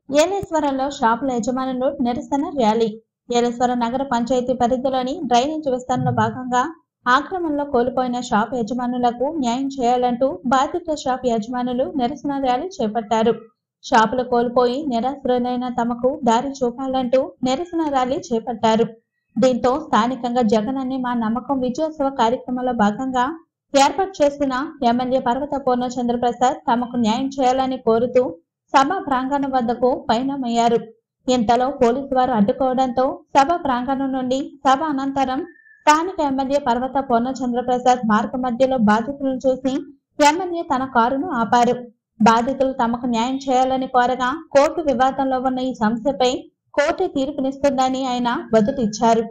ఏలేశ్వరంలో షాపుల యజమానులు నిరసన ర్యాలీ ఏలేశ్వరం నగర పంచాయతీ పరిధిలోని డ్రైనేజ్ విస్తరణలో భాగంగా ఆక్రమణలో కోల్పోయిన షాప్ యజమానులకు న్యాయం చేయాలంటూ బాధిత షాప్ యజమానులు నిరసన ర్యాలీ చేపట్టారు షాపులు కోల్పోయి నిరాశ్రులైన తమకు దారి చూపాలంటూ నిరసన ర్యాలీ చేపట్టారు దీంతో స్థానికంగా జగన్ అనే మా నమ్మకం విజయోత్సవ కార్యక్రమంలో భాగంగా ఏర్పాటు చేసిన ఎమ్మెల్యే పర్వత పూర్ణచంద్ర ప్రసాద్ తమకు న్యాయం చేయాలని కోరుతూ సభ ప్రాంగణం వద్దకు పయనమయ్యారు ఇంతలో పోలీసు వారు అడ్డుకోవడంతో సభ ప్రాంగణం నుండి సభ అనంతరం స్థానిక ఎమ్మెల్యే పర్వత పూర్ణచంద్ర ప్రసాద్ మార్గ మధ్యలో బాధితులను చూసి ఎమ్మెల్యే తన కారును ఆపారు బాధితులు తమకు న్యాయం చేయాలని కోరగా కోర్టు వివాదంలో ఉన్న ఈ సమస్యపై కోర్టు తీర్పునిస్తుందని ఆయన బదులు ఇచ్చారు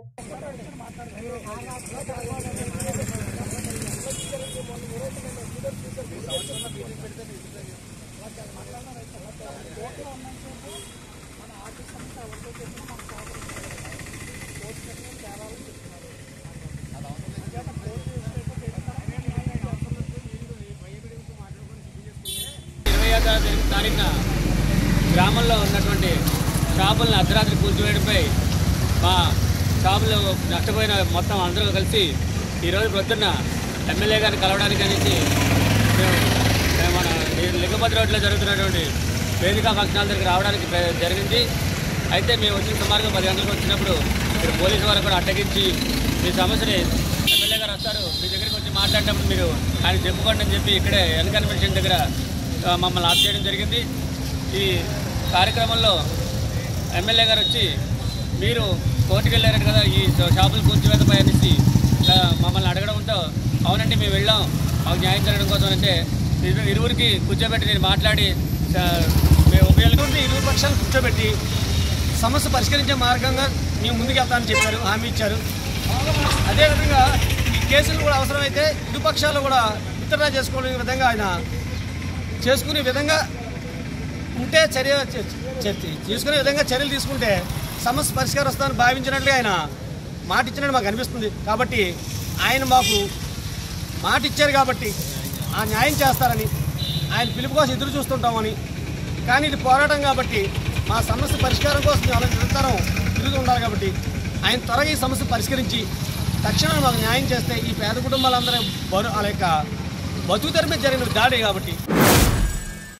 ఇరవై ఐదో తారీఖున గ్రామంలో ఉన్నటువంటి షాపులను అర్ధరాత్రి కూల్చివేయడంపై మా షాపులో నష్టపోయిన మొత్తం అందరూ కలిసి ఈరోజు పొద్దున్న ఎమ్మెల్యే గారిని కలవడానికి అనేసి మేము మేము మన లింగపతి రోడ్లో జరుగుతున్నటువంటి వేదిక ఫంక్షన్ హాల్ దగ్గరికి రావడానికి ప్ర- జరిగింది అయితే మేము వచ్చిన సుమారుగా పది గంటలకు వచ్చినప్పుడు ఇక్కడ పోలీసు వారు కూడా అడ్డగించి మీ సమస్యని ఎమ్మెల్యే గారు వస్తారు మీ దగ్గరికి వచ్చి మాట్లాడేటప్పుడు మీరు ఆయన చెప్పుకోండి అని చెప్పి ఇక్కడే ఎన్నికల మిషన్ దగ్గర ఆ, మమ్మల్ని ఆఫ్ చేయడం జరిగింది ఈ కార్యక్రమంలో ఎమ్మెల్యే గారు వచ్చి మీరు కోర్టుకు వెళ్ళారట కదా ఈ షాపులు కూర్చోవేతపై అనేసి ఆ, మమ్మల్ని అడగడంతో అవునండి మేము వెళ్ళాం మాకు న్యాయం జరగడం కోసం అంటే ఇరు- ఇరువురికి కూర్చోబెట్టి నేను మాట్లాడి ఆ, మేము ఉపయోగం ఇటువంటి ఇరు పక్షాలు కూర్చోబెట్టి సమస్య పరిష్కరించే మార్గంగా మేము ముందుకెళ్తామని చెప్పారు హామీ ఇచ్చారు అదేవిధంగా ఈ కేసులు కూడా అవసరమైతే ఇరు పక్షాలు కూడా విత్డ్రా చేసుకునే విధంగా ఆయన చేసుకునే విధంగా ఉంటే చర్య చ- చ- తీసుకునే విధంగా చర్యలు తీసుకుంటే సమస్య పరిష్కారం వస్తుందని భావించినట్లుగా ఆయన మాట ఇచ్చినట్టు మాకు అనిపిస్తుంది కాబట్టి ఆయన మాకు మాట ఇచ్చారు కాబట్టి ఆ న్యాయం చేస్తారని ఆయన పిలుపు కోసం ఎదురు చూస్తుంటామని కానీ ఇది పోరాటం కాబట్టి మా సమస్య పరిష్కారం కోసం మేము అలా నిరంతరం తిరుగుతూ ఉండాలి కాబట్టి ఆయన త్వరగా ఈ సమస్య పరిష్కరించి తక్షణం మాకు న్యాయం చేస్తే ఈ పేద కుటుంబాలందరూ బరు వాళ్ళ యొక్క బతుకు తెర మీద జరిగిన దాడి కాబట్టి